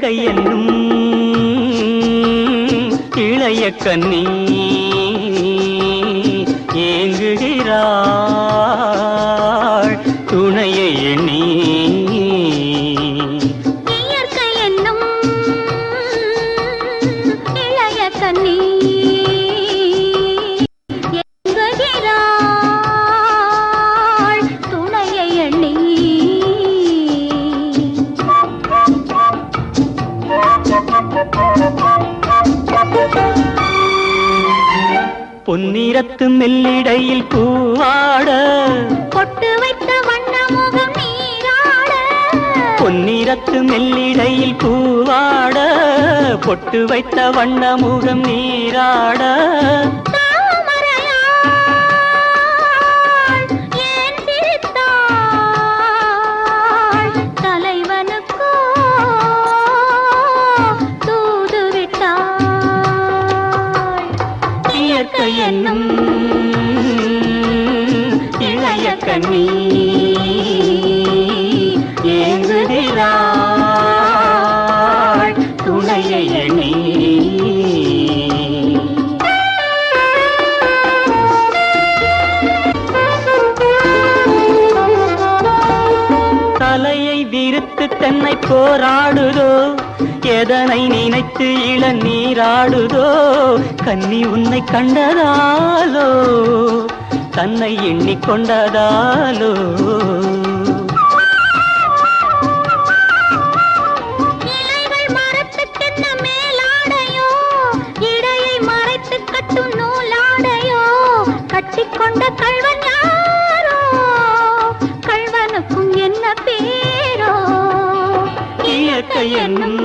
இயற்கை என்னும் இளைய கண்ணி ஏங்குகிறாள் துணையை எண்ணி இயற்கை என்னும் இளைய கண்ணி எங்குகிறாள் துணையை எண்ணி பொன்னிறத்து மெல்லிடையில் பூவாட பொட்டு வைத்த வண்ண முகம் நீராட பொன்னிறத்து மெல்லிடையில் பூவாட பொட்டு வைத்த வண்ண முகம் நீராட தாமரையாள் ஏன் சிரித்தாள்? தலைவனுக்கோ தூது விட்டாள். இயற்கை என்னும் இளைய கண்ணி ஏங்குகிறாள் துணையை எண்ணி தலையை விரித்து தென்னை போராடுதோ எதனை நினைத்து இள நீராடுதோ கன்னி உன்னை கண்டதாலோ தன்னை எண்ணிக்கொண்டதாலோ இலைகள் மரத்துக்கென்ன மேலாடையோ இடையை மறைத்துக் கட்டும் நூலாடையோ கட்டிக்கொண்ட கள்வன் யாரோ கள்வனுக்கும் என்ன பேரோ இயற்கை என்னும்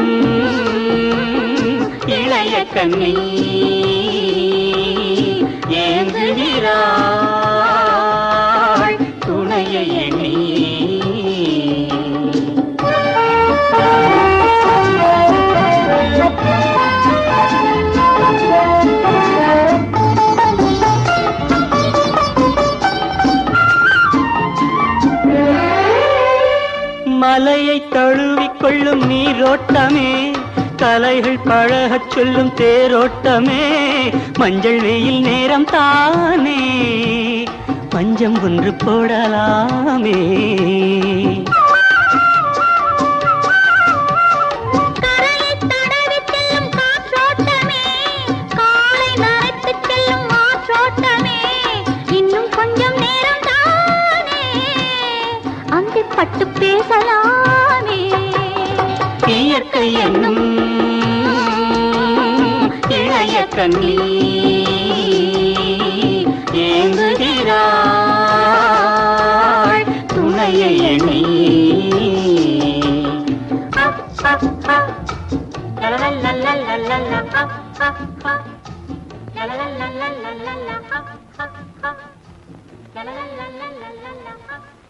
இளைய கண்ணி ஏங்குகிறாள் துணையை எண்ணி மலையை தழுவிக் கொள்ளும் நீரோட்டமே கலைகள் பழகச் சொல்லும் தேரோட்டமே மஞ்சள் வெயில் நேரம் தானே பஞ்சம் ஒன்று போடலாமே கரையை தடவிச் செல்லும் காற்றோட்டமே காலை நரைத்துச் செல்லும் ஆற்றோட்டமே இன்னும் கொஞ்சம் நேரம் தானே அந்திப் பட்டு பேசலாமே இயற்கை என்னும் இளைய கண்ணி ஏங்குகிறாள் துணையை எண்ணி La la la la la la la